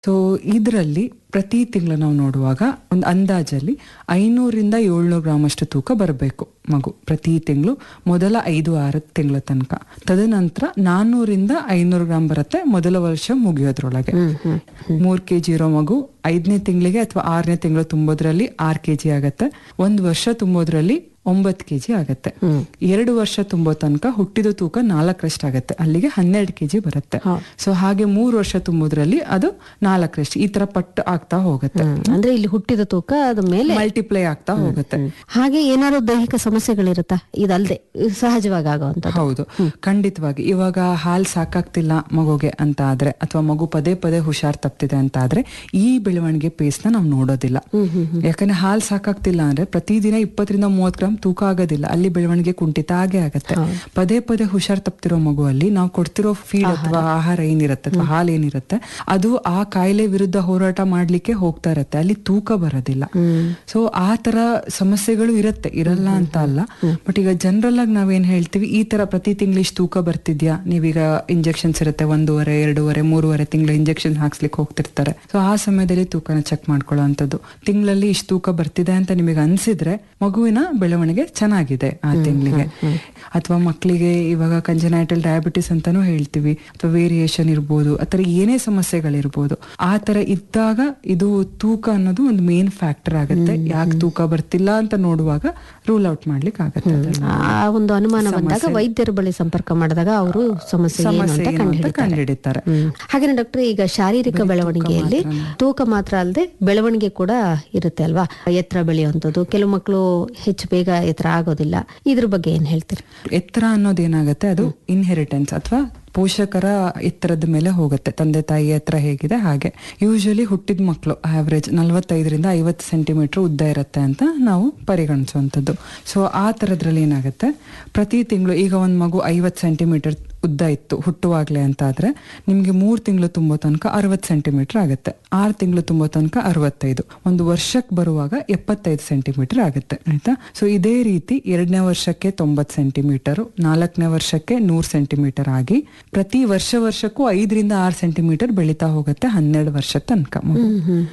So ಇದರಲ್ಲಿ ಪ್ರತಿ ತಿಂಗಳು ನಾವು ನೋಡುವಾಗ ಒಂದು ಅಂದಾಜಲ್ಲಿ ಐನೂರಿಂದ ಏಳ್ನೂರು ಗ್ರಾಮ್ ಅಷ್ಟು ತೂಕ ಬರಬೇಕು ಮಗು ಪ್ರತಿ ತಿಂಗಳು ಮೊದಲ ಐದು ಆರು ತಿಂಗಳ ತನಕ ತದನಂತರ ನಾನ್ನೂರಿಂದ ಐನೂರು ಗ್ರಾಮ್ ಬರುತ್ತೆ ಮೊದಲ ವರ್ಷ ಮುಗಿಯೋದ್ರೊಳಗೆ ಮೂರ್ ಕೆಜಿ ಇರೋ ಮಗು ಐದನೇ ತಿಂಗಳಿಗೆ ಅಥವಾ ಆರನೇ ತಿಂಗಳು ತುಂಬೋದ್ರಲ್ಲಿ ಆರ್ ಕೆಜಿ ಆಗತ್ತೆ ಒಂದ್ ವರ್ಷ ತುಂಬೋದ್ರಲ್ಲಿ ಒಂಬತ್ತು ಕೆಜಿ ಆಗತ್ತೆ ಎರಡು ವರ್ಷ ತುಂಬೋ ತನಕ ಹುಟ್ಟಿದ ತೂಕ ನಾಲ್ಕರಷ್ಟು ಆಗತ್ತೆ ಅಲ್ಲಿಗೆ ಹನ್ನೆರಡು ಕೆಜಿ ಬರುತ್ತೆ ಸೊ ಹಾಗೆ ಮೂರು ವರ್ಷ ತುಂಬೋದ್ರಲ್ಲಿ ಅದು ನಾಲ್ಕರಷ್ಟು ಈ ತರ ಪಟ್ಟು ಆಗ್ತಾ ಹೋಗುತ್ತೆ ಹ್ಮ್. ಅಂದ್ರೆ ಇಲ್ಲಿ ಹುಟ್ಟಿದ ತೂಕ ಅದ ಮೇಲೆ ಮಲ್ಟಿಪ್ಲೈ ಆಗ್ತಾ ಹೋಗುತ್ತೆ ಹಾಗೆ ಏನಾದ್ರು ದೈಹಿಕ ಸಮಸ್ಯೆಗಳಿರುತ್ತಾ ಇದಲ್ದೆ ಸಹಜವಾಗಿ ಆಗುವಂತದ್ದು ಹೌದು ಖಂಡಿತವಾಗಿ ಇವಾಗ ಹಾಲ್ ಸಾಕಾಗ್ತಿಲ್ಲ ಮಗುಗೆ ಅಂತ ಆದ್ರೆ ಅಥವಾ ಮಗು ಪದೇ ಪದೇ ಹುಷಾರ್ ತಪ್ತಿದೆ ಅಂತ ಆದ್ರೆ ಈ ಬೆಳವಣಿಗೆ ಪೇಸ್ ನ ನಾವು ನೋಡೋದಿಲ್ಲ ಯಾಕಂದ್ರೆ ಹಾಲ್ ಸಾಕಾಗ್ತಿಲ್ಲ ಅಂದ್ರೆ ಪ್ರತಿದಿನ ಇಪ್ಪತ್ತರಿಂದ ಮೂವತ್ ಗ್ರಾಮ್ ತೂಕ ಆಗೋದಿಲ್ಲ ಅಲ್ಲಿ ಬೆಳವಣಿಗೆ ಕುಂಠಿತ ಆಗೇ ಆಗತ್ತೆ ಪದೇ ಪದೇ ಹುಷಾರ್ ತಪ್ತಿರೋ ಮಗುವಲ್ಲಿ ನಾವು ಕೊಡ್ತಿರೋ ಫೀಡ್ ಅಥವಾ ಆಹಾರ ಏನಿರುತ್ತೆ ಅಥವಾ ಹಾಲ್ ಏನಿರುತ್ತೆ ಅದು ಆ ಕಾಯಿಲೆ ವಿರುದ್ಧ ಹೋರಾಟ ಮಾಡ್ಲಿಕ್ಕೆ ಹೋಗ್ತಾ ಇರತ್ತೆ ಅಲ್ಲಿ ತೂಕ ಬರೋದಿಲ್ಲ ಸೊ ಆ ತರ ಸಮಸ್ಯೆಗಳು ಇರತ್ತೆ ಇರಲ್ಲ ಅಂತ ಅಲ್ಲ ಬಟ್ ಈಗ ಜನರಲ್ ಆಗಿ ನಾವೇನ್ ಹೇಳ್ತೀವಿ ಈ ತರ ಪ್ರತಿ ತಿಂಗಳು ಇಷ್ಟು ತೂಕ ಬರ್ತಿದ್ಯಾ ನೀವೀಗ ಇಂಜೆಕ್ಷನ್ಸ್ ಇರುತ್ತೆ ಒಂದೂವರೆ ಎರಡೂವರೆ ಮೂರುವರೆ ತಿಂಗಳು ಇಂಜೆಕ್ಷನ್ ಹಾಕ್ಸ್ಲಿಕ್ಕೆ ಹೋಗ್ತಿರ್ತಾರೆ ಸೊ ಆ ಸಮಯದಲ್ಲಿ ತೂಕನ ಚೆಕ್ ಮಾಡ್ಕೊಳ್ಳೋ ಅಂತದ್ದು ತಿಂಗಳಲ್ಲಿ ಇಷ್ಟು ತೂಕ ಬರ್ತಿದೆ ಅಂತ ನಿಮಗೆ ಅನ್ಸಿದ್ರೆ ಮಗುವಿನ ಬೆಳವಣಿಗೆ ಚೆನ್ನಾಗಿದೆ ಆ ತಿಂಗಳಿಗೆ ಅಥವಾ ಮಕ್ಕಳಿಗೆ ಇವಾಗ ಕಂಜನೈಟಲ್ ಡಯಾಬಿಟಿಸ್ ಅಂತಾನೂ ಹೇಳ್ತೀವಿ ಅಥವಾ ವೇರಿಯೇಷನ್ ಇರ್ಬೋದು ಅಥವಾ ಏನೇ ಸಮಸ್ಯೆಗಳಿರ್ಬೋದು ಆ ತರ ಇದ್ದಾಗ ಇದು ತೂಕ ಅನ್ನೋದು ಒಂದು ಮೇನ್ ಫ್ಯಾಕ್ಟರ್ ಆಗುತ್ತೆ ಯಾಕೆ ತೂಕ ಬರ್ತಿಲ್ಲ ಅಂತ ನೋಡುವಾಗ ರೂಲ್ ಔಟ್ ಮಾಡ್ಲಿಕ್ಕೆ ಆಗತ್ತೆ ಅದನ್ನ. ಆ ಒಂದು ಅನುಮಾನ ಬಂದಾಗ ವೈದ್ಯರ ಬಳಿ ಸಂಪರ್ಕ ಮಾಡಿದಾಗ ಅವರು ಸಮಸ್ಯೆ ಏನು ಸಮಸ್ಯೆ ಅಂತ ಏನು ಅಂತ ಕಂಡುಹಿಡಿತಾರೆ ಕಂಡುಹಿಡಿತಾರೆ ಹಾಗೆ ಡಾಕ್ಟರ್ ಈಗ ಶಾರೀರಿಕ ಬೆಳವಣಿಗೆಯಲ್ಲಿ ತೂಕ ಮಾತ್ರ ಅಲ್ಲದೆ ಬೆಳವಣಿಗೆ ಕೂಡ ಇರುತ್ತೆ ಅಲ್ವಾ ಎತ್ತರ ಬೆಳೆಯುವಂಥದ್ದು ಕೆಲವು ಮಕ್ಕಳು ಹೆಚ್ಚು ಬೇಗ ಎತ್ತರ ಆಗೋದಿಲ್ಲ ಇದ್ರ ಬಗ್ಗೆ ಏನ್ ಹೇಳ್ತೀರಿ ಎತ್ತರ ಅನ್ನೋದೇನಾಗತ್ತೆ ಅದು ಇನ್ಹೆರಿಟೆನ್ಸ್ ಅಥವಾ ಪೋಷಕರ ಎತ್ತರದ ಮೇಲೆ ಹೋಗುತ್ತೆ ತಂದೆ ತಾಯಿ ಎತ್ತರ ಹೇಗಿದೆ ಹಾಗೆ ಯೂಶಲಿ ಹುಟ್ಟಿದ ಮಕ್ಕಳು ಆವ್ರೇಜ್ ನಲವತ್ತೈದರಿಂದ ಐವತ್ತು ಸೆಂಟಿಮೀಟರ್ ಉದ್ದ ಇರುತ್ತೆ ಅಂತ ನಾವು ಪರಿಗಣಿಸುವಂಥದ್ದು ಸೊ ಆ ಥರದ್ರಲ್ಲಿ ಏನಾಗುತ್ತೆ ಪ್ರತಿ ತಿಂಗಳು ಈಗ ಒಂದು ಮಗು ಐವತ್ತು ಸೆಂಟಿಮೀಟರ್ ಉದ್ದ ಇತ್ತು ಹುಟ್ಟುವಾಗ್ಲೇ ಅಂತ ಆದ್ರೆ ನಿಮ್ಗೆ ಮೂರ್ ತಿಂಗಳು ತುಂಬೋ ತನಕ ಅರವತ್ತು ಸೆಂಟಿಮೀಟರ್ ಆಗುತ್ತೆ ಆರು ತಿಂಗಳು ತುಂಬೋ ತನಕ ಅರವತ್ತೈದು ಒಂದು ವರ್ಷಕ್ಕೆ ಬರುವಾಗ ಎಪ್ಪತ್ತೈದು ಸೆಂಟಿಮೀಟರ್ ಆಗುತ್ತೆ ಆಯ್ತಾ ಸೊ ಇದೇ ರೀತಿ ಎರಡನೇ ವರ್ಷಕ್ಕೆ ತೊಂಬತ್ತು ಸೆಂಟಿಮೀಟರ್ ನಾಲ್ಕನೇ ವರ್ಷಕ್ಕೆ ನೂರ್ ಸೆಂಟಿಮೀಟರ್ ಆಗಿ ಪ್ರತಿ ವರ್ಷ ವರ್ಷಕ್ಕೂ ಐದರಿಂದ ಆರು ಸೆಂಟಿಮೀಟರ್ ಬೆಳೀತಾ ಹೋಗುತ್ತೆ ಹನ್ನೆರಡು ವರ್ಷದ ತನಕ ಮಗು.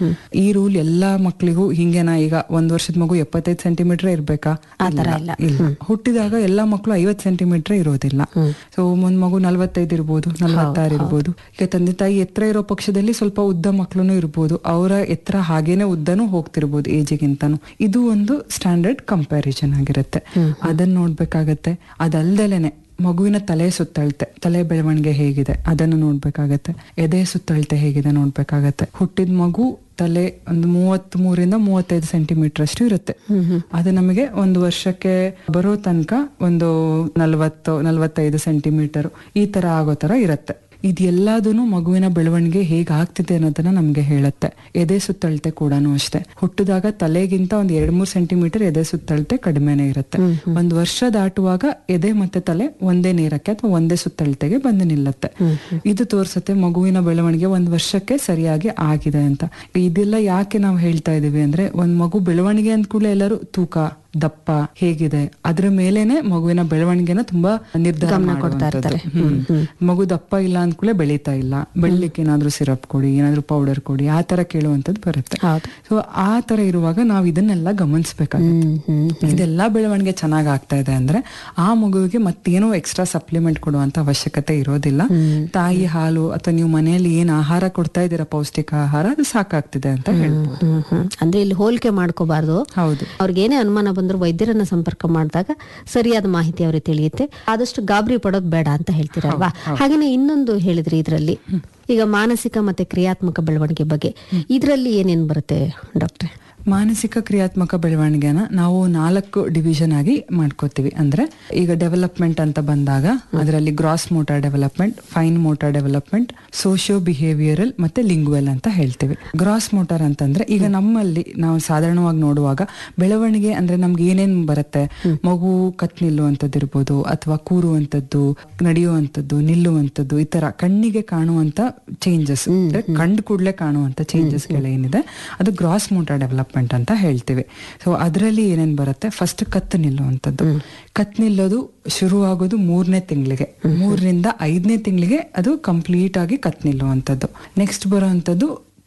ಈ ರೂಲ್ ಎಲ್ಲಾ ಮಕ್ಕಳಿಗೂ ಹಿಂಗೇನಾ ಈಗ ಒಂದ್ ವರ್ಷದ ಮಗು ಎಪ್ಪತ್ತೈದು ಸೆಂಟಿಮೀಟರ್ ಇರ್ಬೇಕಾ ಇಲ್ಲ ಇಲ್ಲ ಹುಟ್ಟಿದಾಗ ಎಲ್ಲಾ ಮಕ್ಕಳು ಐವತ್ ಸೆಂಟಿಮೀಟರ್ ಇರೋದಿಲ್ಲ ಸೊ ಒಂದ್ ಮಗು ನಲ್ವತ್ತೈದು ಇರ್ಬೋದು ನಲ್ವತ್ತಾರು ಇರ್ಬೋದು ಈಗ ತಂದೆ ತಾಯಿ ಎತ್ತರ ಇರೋ ಪಕ್ಷದಲ್ಲಿ ಸ್ವಲ್ಪ ಉದ್ದ ಮಕ್ಳು ಇರ್ಬೋದು ಅವರ ಎತ್ತರ ಹಾಗೇನೆ ಉದ್ದನೂ ಹೋಗ್ತಿರ್ಬೋದು ಏಜಿಗಿಂತಾನು ಇದು ಒಂದು ಸ್ಟ್ಯಾಂಡರ್ಡ್ ಕಂಪ್ಯಾರಿಸನ್ ಆಗಿರುತ್ತೆ ಅದನ್ನ ನೋಡ್ಬೇಕಾಗತ್ತೆ ಅದಲ್ದಲೇನೆ ಮಗುವಿನ ತಲೆ ಸುತ್ತಳತೆ ತಲೆ ಬೆಳವಣಿಗೆ ಹೇಗಿದೆ ಅದನ್ನು ನೋಡ್ಬೇಕಾಗತ್ತೆ ಎದೆ ಸುತ್ತಳತೆ ಹೇಗಿದೆ ನೋಡ್ಬೇಕಾಗತ್ತೆ ಹುಟ್ಟಿದ ಮಗು ತಲೆ ಒಂದು ಮೂವತ್ತ್ ಮೂರಿಂದ ಮೂವತ್ತೈದು ಸೆಂಟಿಮೀಟರ್ ಅಷ್ಟು ಇರುತ್ತೆ ಅದು ನಮಗೆ ಒಂದು ವರ್ಷಕ್ಕೆ ಬರೋ ತನಕ ಒಂದು ನಲವತ್ತು ನಲವತ್ತೈದು ಸೆಂಟಿಮೀಟರ್ ಈ ತರ ಆಗೋ ತರ ಇರುತ್ತೆ ಇದೆಲ್ಲದೂ ಮಗುವಿನ ಬೆಳವಣಿಗೆ ಹೇಗೆ ಆಗ್ತಿದೆ ಅನ್ನೋದನ್ನ ನಮ್ಗೆ ಹೇಳುತ್ತೆ ಎದೆ ಸುತ್ತಳತೆ ಕೂಡ ಅಷ್ಟೇ ಹುಟ್ಟಿದಾಗ ತಲೆಗಿಂತ ಒಂದ್ ಎರಡ್ ಮೂರ್ ಸೆಂಟಿಮೀಟರ್ ಎದೆ ಸುತ್ತಳತೆ ಕಡಿಮೆನೆ ಇರುತ್ತೆ ಒಂದ್ ವರ್ಷ ದಾಟುವಾಗ ಎದೆ ಮತ್ತೆ ತಲೆ ಒಂದೇ ನೇರಕ್ಕೆ ಅಥವಾ ಒಂದೇ ಸುತ್ತಳತೆಗೆ ಬಂದು ನಿಲ್ಲುತ್ತೆ ಇದು ತೋರ್ಸುತ್ತೆ ಮಗುವಿನ ಬೆಳವಣಿಗೆ ಒಂದ್ ವರ್ಷಕ್ಕೆ ಸರಿಯಾಗಿ ಆಗಿದೆ ಅಂತ ಇದೆಲ್ಲ ಯಾಕೆ ನಾವು ಹೇಳ್ತಾ ಇದೀವಿ ಅಂದ್ರೆ ಒಂದ್ ಮಗು ಬೆಳವಣಿಗೆ ಅಂದ ಕೂಡಲೇ ಎಲ್ಲರೂ ತೂಕ ದಪ್ಪ ಹೇಗಿದೆ ಅದ್ರ ಮೇಲೇನೆ ಮಗುವಿನ ಬೆಳವಣಿಗೆನ ತುಂಬಾ ನಿರ್ಧಾರ ಮಾಡುವಂಥದ್ದು. ಹ್ಮ್. ಮಗು ದಪ್ಪ ಇಲ್ಲ ಅಂದ್ಕೂಲೆ ಬೆಳೀತಾ ಇಲ್ಲ ಬೆಳಿಲಿಕ್ಕೆ ಏನಾದ್ರೂ ಸಿರಪ್ ಕೊಡಿ ಏನಾದ್ರೂ ಪೌಡರ್ ಕೊಡಿ ಆ ತರ ಕೇಳುವಂತದ್ದು ಬರುತ್ತೆ ಹೌದು. ಸೊ ಆ ತರ ಇರುವಾಗ ನಾವ್ ಇದನ್ನೆಲ್ಲ ಗಮನಿಸ್ಬೇಕಾಗುತ್ತೆ ಇದೆಲ್ಲ ಬೆಳವಣಿಗೆ ಚೆನ್ನಾಗ್ ಆಗ್ತಾ ಇದೆ ಅಂದ್ರೆ ಆ ಮಗುವಿಗೆ ಮತ್ತೇನೋ ಎಕ್ಸ್ಟ್ರಾ ಸಪ್ಲಿಮೆಂಟ್ ಕೊಡುವಂತ ಅವಶ್ಯಕತೆ ಇರೋದಿಲ್ಲ ತಾಯಿ ಹಾಲು ಅಥವಾ ನೀವು ಮನೆಯಲ್ಲಿ ಏನ್ ಆಹಾರ ಕೊಡ್ತಾ ಇದ್ದೀರಾ ಪೌಷ್ಟಿಕ ಆಹಾರ ಅದು ಸಾಕಾಗ್ತಿದೆ ಅಂತ ಹೇಳ್ಬೋದು ಹ್ಮ್ ಹ್ಮ್ ಅಂದ್ರೆ ಇಲ್ಲಿ ಹೋಲಿಕೆ ಮಾಡ್ಕೋಬಾರ್ದು ಹೌದು ಅವ್ರಿಗೆ ಏನೇ ಅನುಮಾನ ಬಂದ್ರು ವೈದ್ಯರನ್ನ ಸಂಪರ್ಕ ಮಾಡಿದಾಗ ಸರಿಯಾದ ಮಾಹಿತಿ ಅವ್ರಿಗೆ ತಿಳಿಯುತ್ತೆ ಆದಷ್ಟು ಗಾಬರಿ ಪಡೋದು ಬೇಡ ಅಂತ ಹೇಳ್ತೀರಲ್ವಾ ಹಾಗೇನೆ ಇನ್ನೊಂದು ಹೇಳಿದ್ರಿ ಇದರಲ್ಲಿ ಈಗ ಮಾನಸಿಕ ಮತ್ತೆ ಕ್ರಿಯಾತ್ಮಕ ಬೆಳವಣಿಗೆ ಬಗ್ಗೆ ಇದರಲ್ಲಿ ಏನೇನ್ ಬರುತ್ತೆ ಡಾಕ್ಟ್ರೆ ಮಾನಸಿಕ ಕ್ರಿಯಾತ್ಮಕ ಬೆಳವಣಿಗೆನ ನಾವು ನಾಲ್ಕು ಡಿವಿಷನ್ ಆಗಿ ಮಾಡ್ಕೋತೀವಿ ಅಂದ್ರೆ ಈಗ ಡೆವಲಪ್ಮೆಂಟ್ ಅಂತ ಬಂದಾಗ ಅದರಲ್ಲಿ gross motor development fine motor development socio behavioural ಮತ್ತೆ ಲಿಂಗ್ವೆಲ್ ಅಂತ ಹೇಳ್ತೀವಿ ಗ್ರಾಸ್ ಮೋಟಾರ್ ಅಂತಂದ್ರೆ ಈಗ ನಮ್ಮಲ್ಲಿ ನಾವು ಸಾಧಾರಣವಾಗಿ ನೋಡುವಾಗ ಬೆಳವಣಿಗೆ ಅಂದ್ರೆ ನಮ್ಗೆ ಏನೇನ್ ಬರುತ್ತೆ ಮಗು ಕತ್ ನಿಲ್ಲುವಂಥದ್ದು ಇರ್ಬೋದು ಅಥವಾ ಕೂರುವಂಥದ್ದು ನಡೆಯುವಂಥದ್ದು ನಿಲ್ಲುವಂಥದ್ದು ಈ ತರ ಕಣ್ಣಿಗೆ ಕಾಣುವಂತ ಚೇಂಜಸ್ ಕಂಡು ಕೂಡಲೇ ಕಾಣುವಂತ ಚೇಂಜಸ್ ಏನಿದೆ ಅದು ಗ್ರಾಸ್ ಮೋಟಾರ್ ಡೆವಲಪ್ಮೆಂಟ್ ಅಂತ ಹೇಳ್ತೀವಿ ಸೊ ಅದರಲ್ಲಿ ಏನೇನ್ ಬರುತ್ತೆ ಫಸ್ಟ್ ಕತ್ತು ನಿಲ್ಲುವಂಥದ್ದು ಕತ್ ನಿಲ್ಲೋದು ಶುರುವಾಗೋದು ಮೂರನೇ ತಿಂಗಳಿಗೆ ಮೂರರಿಂದ ಐದನೇ ತಿಂಗಳಿಗೆ ಅದು ಕಂಪ್ಲೀಟ್ ಆಗಿ ಕತ್ ನಿಲ್ಲುವಂಥದ್ದು ನೆಕ್ಸ್ಟ್ ಬರುವಂಥದ್ದು